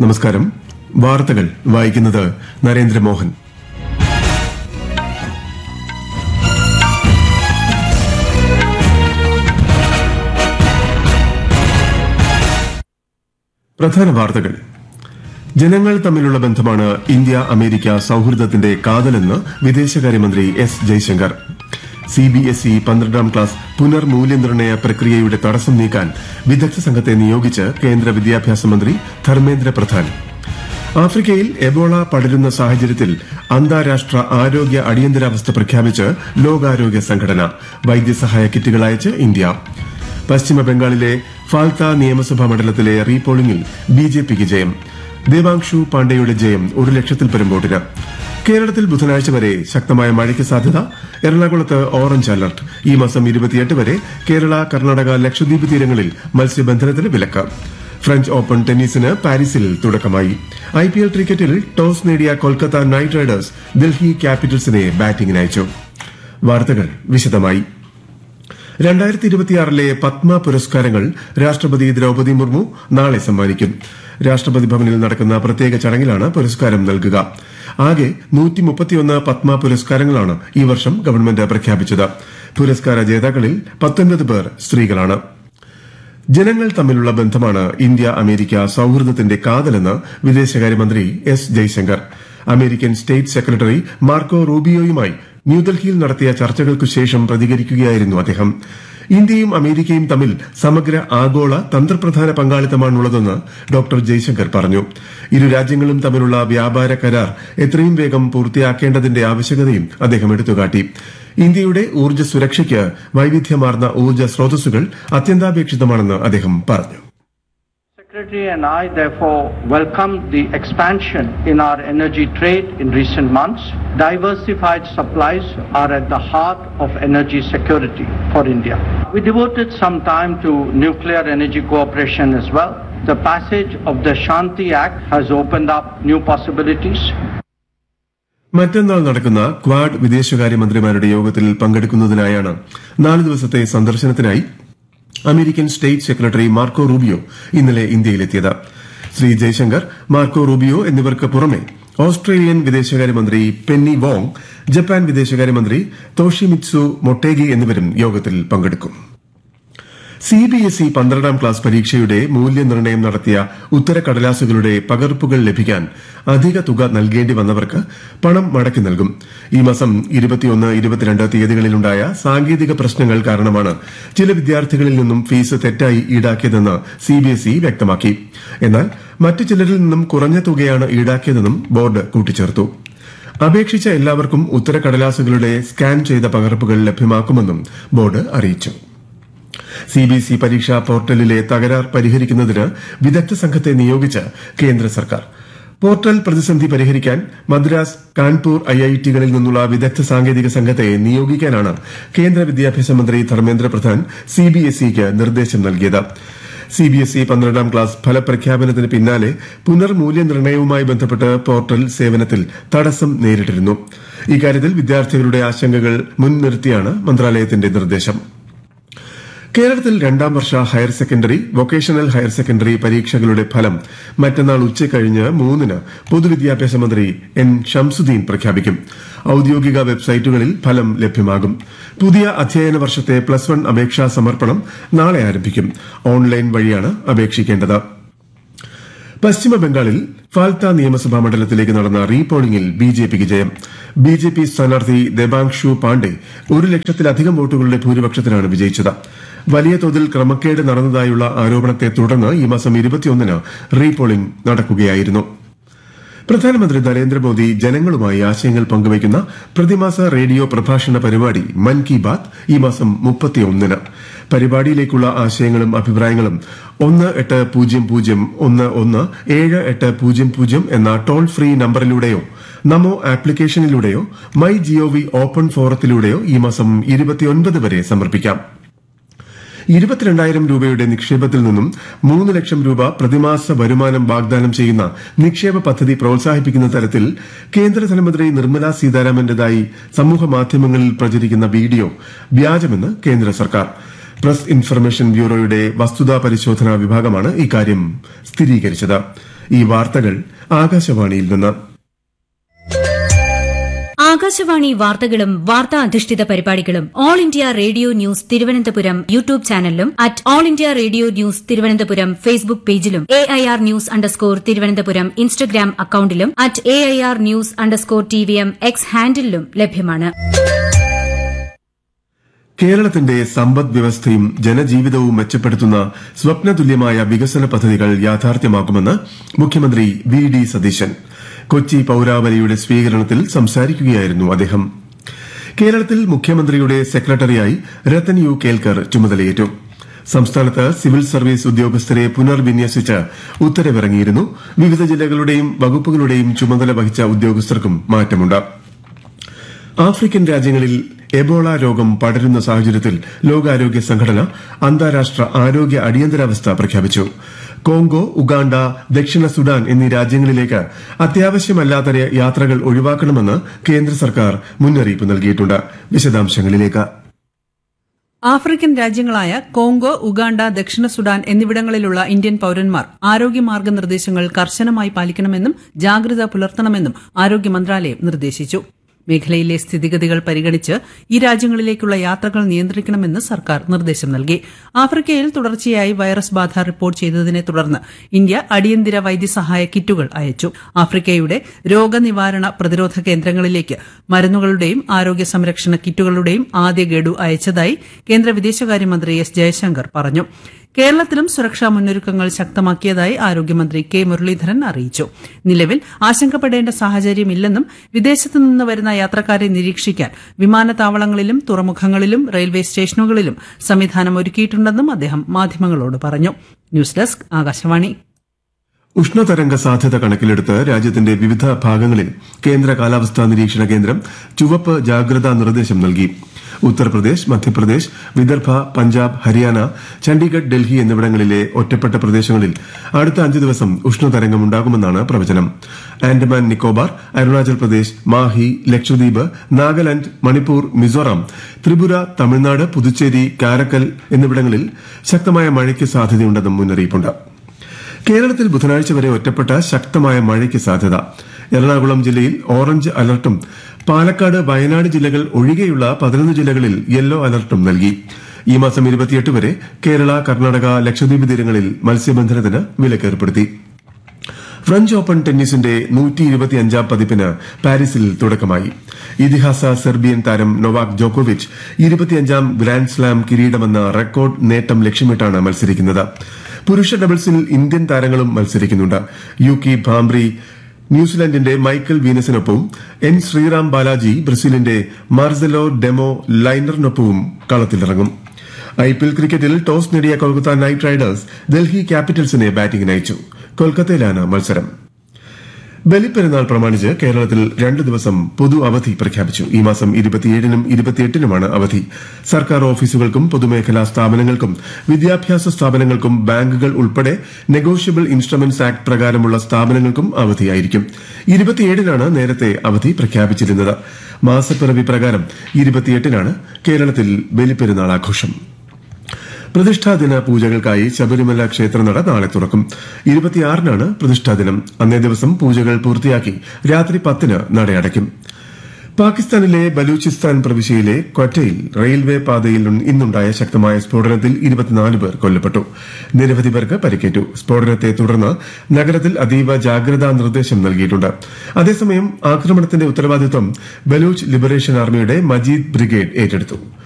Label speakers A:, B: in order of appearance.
A: നമസ്കാരം വാർത്തകൾ വായിക്കുന്നത് നരേന്ദ്രമോഹൻ പ്രധാന വാർത്തകൾ ജനങ്ങൾ തമ്മിലുള്ള ബന്ധമാണ് ഇന്ത്യ അമേരിക്ക സൌഹൃദത്തിന്റെ കാതലെന്ന് വിദേശകാര്യമന്ത്രി എസ് ജയശങ്കർ സിബിഎസ്ഇ പന്ത്രണ്ടാം ക്ലാസ് പുനർമൂല്യനിർണ്ണയ പ്രക്രിയയുടെ തടസ്സം നീക്കാൻ വിദഗ്ധ സംഘത്തെ നിയോഗിച്ച് കേന്ദ്ര വിദ്യാഭ്യാസ മന്ത്രി ധർമ്മേന്ദ്ര പ്രധാൻ ആഫ്രിക്കയിൽ എബോള പടരുന്ന സാഹചര്യത്തിൽ അന്താരാഷ്ട്ര ആരോഗ്യ അടിയന്തരാവസ്ഥ പ്രഖ്യാപിച്ച് ലോകാരോഗ്യ സംഘടന വൈദ്യസഹായ കിറ്റുകൾ അയച്ച് ഇന്ത്യ പശ്ചിമ ബംഗാളിലെ ഫാൽത്ത നിയമസഭാ മണ്ഡലത്തിലെ റീപോളിംഗിൽ ബി ജെ പിക്ക് ജയം ദേവാംശു പാണ്ഡെയുടെ ജയം ഒരു ലക്ഷത്തിൽ പരം വോട്ടിന് കേരളത്തിൽ ബുധനാഴ്ച വരെ ശക്തമായ മഴയ്ക്ക് സാധ്യത എറണാകുളത്ത് ഓറഞ്ച് അലർട്ട് ഈ മാസം ഇരുപത്തിയെട്ട് വരെ കേരള കർണാടക ലക്ഷദ്വീപ് തീരങ്ങളിൽ മത്സ്യബന്ധനത്തിന് വിലക്ക് ഫ്രഞ്ച് ഓപ്പൺ ടെന്നീസിന് പാരീസിൽ തുടക്കമായി ഐ പി എൽ ക്രിക്കറ്റിൽ ടോസ് നേടിയ കൊൽക്കത്ത നൈറ്റ് റൈഡേഴ്സ് ഡൽഹി ക്യാപിറ്റൽസിനെ ബാറ്റിംഗിന് അയച്ചു വാർത്തകൾ വിശദമായി രണ്ടായിരത്തി ഇരുപത്തിയാറിലെ പത്മ പുരസ്കാരങ്ങൾ രാഷ്ട്രപതി ദ്രൌപദി മുർമു നാളെ സമ്മാനിക്കും രാഷ്ട്രപതി ഭവനിൽ നടക്കുന്ന പ്രത്യേക ചടങ്ങിലാണ് പുരസ്കാരം നൽകുക ആകെ നൂറ്റി മുപ്പത്തിയൊന്ന് പത്മ പുരസ്കാരങ്ങളാണ് ഈ വർഷം ഗവൺമെന്റ് പ്രഖ്യാപിച്ചത് പുരസ്കാര ജേതാക്കളിൽ പത്തൊൻപത് പേർ സ്ത്രീകളാണ് ജനങ്ങൾ തമ്മിലുള്ള ബന്ധമാണ് ഇന്ത്യ അമേരിക്ക സൌഹൃദത്തിന്റെ കാതലെന്ന് വിദേശകാര്യമന്ത്രി S Jaishankar American state secretary Marco റൂബിയോയുമായി ന്യൂഡൽഹിയിൽ നടത്തിയ ചർച്ചകൾക്കു ശേഷം പ്രതികരിക്കുകയായിരുന്നു അദ്ദേഹം ഇന്ത്യയും അമേരിക്കയും തമ്മിൽ സമഗ്ര ആഗോള തന്ത്രപ്രധാന പങ്കാളിത്തമാണുള്ളതെന്ന് ഡോക്ടർ ജയശങ്കർ പറഞ്ഞു ഇരു രാജ്യങ്ങളും തമ്മിലുള്ള വ്യാപാര കരാർ എത്രയും വേഗം പൂർത്തിയാക്കേണ്ടതിന്റെ ആവശ്യകതയും അദ്ദേഹം എടുത്തുകാട്ടി ഇന്ത്യയുടെ ഊർജ്ജ സുരക്ഷയ്ക്ക് വൈവിധ്യമാർന്ന ഊർജ്ജ സ്രോതസ്സുകൾ അത്യന്താപേക്ഷിതമാണെന്ന് അദ്ദേഹം പറഞ്ഞു
B: Secretary and I therefore welcome the expansion in our energy trade in recent months. Diversified supplies are at the heart of energy security for India. We devoted some time to nuclear energy cooperation as well. The passage of the Shanti Act has opened up new possibilities.
A: മറ്റന്നാൾ നടക്കുന്ന quad വിദേശകാര്യമന്ത്രിമാരുടെ യോഗത്തിൽ പങ്കെടുക്കുന്നതിനായാണ് നാല് ദിവസത്തെ സന്ദർശനത്തിനായി American state secretary Marco Rubio ഇന്നലെ ഇന്ത്യയിലെത്തിയത് Shri Jaishankar Marco Rubio എന്നിവർക്ക് പുറമെ ഓസ്ട്രേലിയൻ വിദേശകാര്യമന്ത്രി പെന്നി വോങ് ജപ്പാൻ വിദേശകാര്യമന്ത്രി തോഷിമിത്സു മൊട്ടേഗി എന്നിവരും യോഗത്തിൽ പങ്കെടുക്കും സിബിഎസ്ഇ പന്ത്രണ്ടാം ക്ലാസ് പരീക്ഷയുടെ മൂല്യനിർണ്ണയം നടത്തിയ ഉത്തരക്കടലാസുകളുടെ പകർപ്പുകൾ ലഭിക്കാൻ അധിക തുക നൽകേണ്ടി വന്നവർക്ക് പണം മടക്കി നൽകും ഈ മാസം ഇരുപത്തിയൊന്ന് ഇരുപത്തിരണ്ട് തീയതികളിലുണ്ടായ സാങ്കേതിക പ്രശ്നങ്ങൾ കാരണമാണ് ചില വിദ്യാർത്ഥികളിൽ നിന്നും ഫീസ് തെറ്റായി ഈടാക്കിയതെന്ന് സിബിഎസ്ഇ വ്യക്തമാക്കി എന്നാൽ മറ്റു ചിലരിൽ നിന്നും കുറഞ്ഞ തുകയാണ് ഈടാക്കിയതെന്നും ബോർഡ് കൂട്ടിച്ചേർത്തു അപേക്ഷിച്ച എല്ലാവർക്കും ഉത്തരക്കടലാസുകളുടെ സ്കാൻ ചെയ്ത പകർപ്പുകൾ ലഭ്യമാക്കുമെന്നും ബോർഡ് അറിയിച്ചു സിബിഎസ്ഇ പരീക്ഷാ പോർട്ടലിലെ തകരാർ പരിഹരിക്കുന്നതിന് വിദഗ്ധ സംഘത്തെ നിയോഗിച്ച് കേന്ദ്ര സർക്കാർ പോർട്ടൽ പ്രതിസന്ധി പരിഹരിക്കാൻ മദ്രാസ് കാൺപൂർ ഐഐടികളിൽ നിന്നുള്ള വിദഗ്ധ സാങ്കേതിക സംഘത്തെ നിയോഗിക്കാനാണ് കേന്ദ്ര വിദ്യാഭ്യാസ മന്ത്രി ധർമ്മേന്ദ്ര പ്രധാൻ സിബിഎസ്ഇക്ക് നിർദ്ദേശം നൽകിയത് സിബിഎസ്ഇ പന്ത്രണ്ടാം ക്ലാസ് ഫലപ്രഖ്യാപനത്തിന് പിന്നാലെ പുനർമൂല്യനിർണ്ണയവുമായി ബന്ധപ്പെട്ട് പോർട്ടൽ സേവനത്തിൽ തടസ്സം നേരിട്ടിരുന്നു ഇക്കാര്യത്തിൽ വിദ്യാർത്ഥികളുടെ ആശങ്കകൾ മുൻനിർത്തിയാണ് മന്ത്രാലയത്തിന്റെ നിർദ്ദേശം കേരളത്തിൽ രണ്ടാം വർഷ higher secondary vocational higher secondary പരീക്ഷകളുടെ ഫലം മറ്റന്നാൾ ഉച്ചകഴിഞ്ഞ് മൂന്നിന് പൊതുവിദ്യാഭ്യാസ മന്ത്രി എൻ ഷംസുദ്ദീൻ പ്രഖ്യാപിക്കും ഔദ്യോഗിക വെബ്സൈറ്റുകളിൽ ഫലം ലഭ്യമാകും പുതിയ അധ്യയന വർഷത്തെ പ്ലസ് വൺ അപേക്ഷാ സമർപ്പണം നാളെ ആരംഭിക്കും ഓൺലൈൻ വഴിയാണ് അപേക്ഷിക്കേണ്ടത് പശ്ചിമ ബംഗാളിൽ ഫാൽത്ത നിയമസഭാ മണ്ഡലത്തിലേക്ക് നടന്ന റീപോളിംഗിൽ ബി ജെ പിക്ക് ജയം ബി ജെ പി സ്ഥാനാർത്ഥി ദേബാങ്ഷു പാണ്ഡെ ഒരു ലക്ഷത്തിലധികം വോട്ടുകളുടെ ഭൂരിപക്ഷത്തിനാണ് വിജയിച്ചത് വലിയ തോതിൽ ക്രമക്കേട് നടന്നതായുള്ള ആരോപണത്തെ തുടർന്ന് ഈ മാസം ഇരുപത്തിയൊന്നിന് റീപോളിംഗ് നടക്കുകയായിരുന്നു പ്രധാനമന്ത്രി നരേന്ദ്രമോദി ജനങ്ങളുമായി ആശയങ്ങൾ പങ്കുവയ്ക്കുന്ന പ്രതിമാസ റേഡിയോ പ്രഭാഷണ പരിപാടി മൻ കി ബാത് ഈ മാസം മുപ്പത്തിയൊന്നിന് പരിപാടിയിലേക്കുള്ള ആശയങ്ങളും അഭിപ്രായങ്ങളും ഒന്ന് എട്ട് പൂജ്യം പൂജ്യം ഒന്ന് ഒന്ന് ഏഴ് എട്ട് പൂജ്യം പൂജ്യം എന്ന ടോൾ ഫ്രീ നമ്പറിലൂടെയോ നമോ ആപ്ലിക്കേഷനിലൂടെയോ മൈ ജിഒവി ഓപ്പൺ ഫോറത്തിലൂടെയോ ഈ മാസം ഇരുപത്തിയൊൻപത് വരെ സമർപ്പിക്കാം ഇരുപത്തിരണ്ടായിരം രൂപയുടെ നിക്ഷേപത്തിൽ നിന്നും മൂന്ന് ലക്ഷം രൂപ പ്രതിമാസ വരുമാനം വാഗ്ദാനം ചെയ്യുന്ന നിക്ഷേപ പദ്ധതി പ്രോത്സാഹിപ്പിക്കുന്ന തരത്തിൽ കേന്ദ്ര ധനമന്ത്രി നിർമ്മല സീതാരാമന്റേതായി സമൂഹ മാധ്യമങ്ങളിൽ പ്രചരിക്കുന്ന വീഡിയോ വ്യാജമെന്ന് കേന്ദ്ര സർക്കാർ പ്രസ് ഇൻഫർമേഷൻ ബ്യൂറോയുടെ വസ്തുതാ പരിശോധനാ വിഭാഗമാണ് ഇക്കാര്യം സ്ഥിരീകരിച്ചത് ഈ വാർത്തകൾ ആകാശവാണിയിൽ നിന്ന്
C: ആകാശവാണി വാർത്തകളും വാർത്താ അധിഷ്ഠിത പരിപാടികളും All India Radio news Thiruvananthapuram YouTube ചാനലിലും at All India Radio news Thiruvananthapuram Facebook പേജിലും A I R news underscore Thiruvananthapuram Instagram അക്കൌണ്ടിലും at A I R news underscore T V M X ഹാൻഡിലും ലഭ്യമാണ്
A: കേരളത്തിന്റെ സമ്പദ് വ്യവസ്ഥയും ജനജീവിതവും മെച്ചപ്പെടുത്തുന്ന സ്വപ്നതുല്യമായ വികസന പദ്ധതികൾ യാഥാർത്ഥ്യമാക്കുമെന്ന് മുഖ്യമന്ത്രി വി ഡി സതീശൻ കൊച്ചി പൌരാവലിയുടെ സ്വീകരണത്തിൽ സംസാരിക്കുകയായിരുന്നു അദ്ദേഹം കേരളത്തിൽ മുഖ്യമന്ത്രിയുടെ സെക്രട്ടറിയായി രത്തൻ യു കേൽക്കർ ചുമതലയേറ്റു സംസ്ഥാനത്ത് സിവിൽ സർവീസ് ഉദ്യോഗസ്ഥരെ പുനർവിന്യസിച്ച് ഉത്തരവിറങ്ങിയിരുന്നു വിവിധ ജില്ലകളുടെയും വകുപ്പുകളുടെയും ചുമതല വഹിച്ച ഉദ്യോഗസ്ഥർക്കും മാറ്റമുണ്ട് ആഫ്രിക്കൻ രാജ്യങ്ങളിൽ എബോള രോഗം പടരുന്ന സാഹചര്യത്തിൽ ലോകാരോഗ്യ സംഘടന അന്താരാഷ്ട്ര ആരോഗ്യ അടിയന്തരാവസ്ഥ പ്രഖ്യാപിച്ചു കോങ്കോ ഉഗാണ്ട ദക്ഷിണ സുഡാൻ എന്നീ രാജ്യങ്ങളിലേക്ക് അത്യാവശ്യമല്ലാത്ത യാത്രകൾ ഒഴിവാക്കണമെന്ന് കേന്ദ്ര സർക്കാർ മുന്നറിയിപ്പ് നൽകിയിട്ടുണ്ട് വിശദാംശങ്ങളിലേക്ക്
D: ആഫ്രിക്കൻ രാജ്യങ്ങളായ കോങ്കോ ഉഗാണ്ട ദക്ഷിണ സുഡാൻ എന്നിവിടങ്ങളിലുള്ള ഇന്ത്യൻ പൌരന്മാർ ആരോഗ്യ മാർഗനിർദ്ദേശങ്ങൾ കർശനമായി പാലിക്കണമെന്നും ജാഗ്രത പുലർത്തണമെന്നും ആരോഗ്യ മന്ത്രാലയം നിർദ്ദേശിച്ചു മേഖലയിലെ സ്ഥിതിഗതികൾ പരിഗണിച്ച് ഈ രാജ്യങ്ങളിലേക്കുള്ള യാത്രകൾ നിയന്ത്രിക്കണമെന്ന് സർക്കാർ നിർദ്ദേശം നൽകി ആഫ്രിക്കയിൽ തുടർച്ചയായി വൈറസ് ബാധ റിപ്പോർട്ട് ചെയ്തതിനെ തുടർന്ന് ഇന്ത്യ അടിയന്തര വൈദ്യസഹായ കിറ്റുകൾ അയച്ചു ആഫ്രിക്കയുടെ രോഗനിവാരണ പ്രതിരോധ കേന്ദ്രങ്ങളിലേക്ക് മരുന്നുകളുടെയും ആരോഗ്യ സംരക്ഷണ കിറ്റുകളുടെയും ആദ്യ ഗഡു അയച്ചതായി കേന്ദ്ര വിദേശകാര്യമന്ത്രി എസ് ജയശങ്കർ പറഞ്ഞു കേരളത്തിലും സുരക്ഷാ മുന്നൊരുക്കങ്ങൾ ശക്തമാക്കിയതായി ആരോഗ്യമന്ത്രി കെ മുരളീധരൻ അറിയിച്ചു നിലവിൽ ആശങ്കപ്പെടേണ്ട സാഹചര്യമില്ലെന്നും വിദേശത്തു നിന്ന് വരുന്ന യാത്രക്കാരെ നിരീക്ഷിക്കാൻ വിമാനത്താവളങ്ങളിലും തുറമുഖങ്ങളിലും റെയിൽവേ സ്റ്റേഷനുകളിലും സംവിധാനം ഒരുക്കിയിട്ടുണ്ടെന്നും അദ്ദേഹം മാധ്യമങ്ങളോട് പറഞ്ഞു ന്യൂസ് ഡെസ്ക് ആകാശവാണി
A: ഉഷ്ണതരംഗ സാധ്യത കണക്കിലെടുത്ത് രാജ്യത്തിന്റെ വിവിധ ഭാഗങ്ങളിൽ കേന്ദ്ര കാലാവസ്ഥാ നിരീക്ഷണ കേന്ദ്രം ചുവപ്പ് ജാഗ്രതാ നിർദ്ദേശം നൽകി ഉത്തർപ്രദേശ് മധ്യപ്രദേശ് വിദർഭ പഞ്ചാബ് ഹരിയാന ചണ്ഡീഗഡ് ഡൽഹി എന്നിവിടങ്ങളിലെ ഒറ്റപ്പെട്ട പ്രദേശങ്ങളിൽ അടുത്ത അഞ്ച് ദിവസം ഉഷ്ണതരംഗമുണ്ടാകുമെന്നാണ് പ്രവചനം ആൻഡമാൻ നിക്കോബാർ അരുണാചൽ പ്രദേശ് മാഹി ലക്ഷദ്വീപ് നാഗാലാന്റ് മണിപ്പൂർ മിസോറാം ത്രിപുര തമിഴ്നാട് പുതുച്ചേരി കാരക്കൽ എന്നിവിടങ്ങളിൽ ശക്തമായ മഴയ്ക്ക് സാധ്യതയുണ്ടെന്നും മുന്നറിയിപ്പുണ്ട് കേരളത്തിൽ ബുധനാഴ്ച വരെ ഒറ്റപ്പെട്ട ശക്തമായ മഴയ്ക്ക് സാധ്യത എറണാകുളം ജില്ലയിൽ ഓറഞ്ച് അലർട്ടും പാലക്കാട് വയനാട് ജില്ലകൾ ഒഴികെയുള്ള പതിനൊന്ന് ജില്ലകളിൽ യെല്ലോ അലർട്ടും നൽകി ഈ മാസം ഇരുപത്തിയെട്ട് വരെ കേരള കർണാടക ലക്ഷദ്വീപ് തീരങ്ങളിൽ മത്സ്യബന്ധനത്തിന് വിലക്കേർപ്പെടുത്തി ഫ്രഞ്ച് ഓപ്പൺ ടെന്നീസിന്റെ നൂറ്റി ഇരുപത്തിയഞ്ചാം പതിപ്പിന് പാരീസിൽ തുടക്കമായി ഇതിഹാസ സെർബിയൻ താരം നൊവാക് ജോക്കോവിച്ച് ഇരുപത്തിയഞ്ചാം ഗ്രാൻഡ് സ്ലാം കിരീടമെന്ന റെക്കോർഡ് നേട്ടം ലക്ഷ്യമിട്ടാണ് മത്സരിക്കുന്നത് പുരുഷ ഡബിൾസിൽ ഇന്ത്യൻ താരങ്ങളും മത്സരിക്കുന്നുണ്ട് യു കി ഭാംബ്രി ന്യൂസിലൻഡിന്റെ മൈക്കൽ വീനസിനൊപ്പവും എൻ ശ്രീറാം ബാലാജി ബ്രസീലിന്റെ മാർസെലോ ഡെമോ ലൈനറിനൊപ്പവും കളത്തിലിറങ്ങും ഐപിഎൽ ക്രിക്കറ്റിൽ ടോസ് നേടിയ കൊൽക്കത്ത നൈറ്റ് റൈഡേഴ്സ് ഡൽഹി ക്യാപിറ്റൽസിനെ ബാറ്റിംഗിന് അയച്ചു കൊൽക്കത്തയിലാണ് മത്സരം ബലിപ്പെരുന്നാൾ പ്രമാണിച്ച് കേരളത്തിൽ രണ്ടു ദിവസം പൊതു അവധി പ്രഖ്യാപിച്ചു ഈ മാസം ഇരുപത്തിയേഴിനും ഇരുപത്തിയെട്ടിനുമാണ് അവധി സർക്കാർ ഓഫീസുകൾക്കും പൊതുമേഖലാ സ്ഥാപനങ്ങൾക്കും വിദ്യാഭ്യാസ സ്ഥാപനങ്ങൾക്കും ബാങ്കുകൾ ഉൾപ്പെടെ നെഗോഷ്യബിൾ ഇൻസ്ട്രുമെന്റ്സ് ആക്ട് പ്രകാരമുള്ള സ്ഥാപനങ്ങൾക്കും അവധിയായിരിക്കും ഇരുപത്തിയേഴിനാണ് നേരത്തെ അവധി പ്രഖ്യാപിച്ചിരുന്നത് മാസപ്പിറവി പ്രകാരം ഇരുപത്തിയെട്ടിനാണ് കേരളത്തിൽ ബലിപ്പെരുന്നാൾ ആഘോഷം പ്രതിഷ്ഠാദിന പൂജകൾക്കായി ശബരിമല ക്ഷേത്രനട നാളെ തുറക്കും ഇരുപത്തിയാറിനാണ് പ്രതിഷ്ഠാദിനം അന്നേ ദിവസം പൂജകൾ പൂർത്തിയാക്കി രാത്രി പത്തിന് നടയടയ്ക്കും പാകിസ്ഥാനിലെ ബലൂചിസ്ഥാൻ പ്രവിശ്യയിലെ ക്വറ്റയിൽ റെയിൽവേ പാതയിൽ ഇന്നുണ്ടായ ശക്തമായ സ്ഫോടനത്തിൽ ഇരുപത്തിനാല് പേർ കൊല്ലപ്പെട്ടു നിരവധി പേർക്ക് പരിക്കേറ്റു സ്ഫോടനത്തെ തുടർന്ന് നഗരത്തിൽ അതീവ ജാഗ്രതാ നിർദ്ദേശം നൽകിയിട്ടുണ്ട് അതേസമയം ആക്രമണത്തിന്റെ ഉത്തരവാദിത്വം ബലൂച്ച് ലിബറേഷൻ ആർമിയുടെ മജീദ് ബ്രിഗേഡ് ഏറ്റെടുത്തു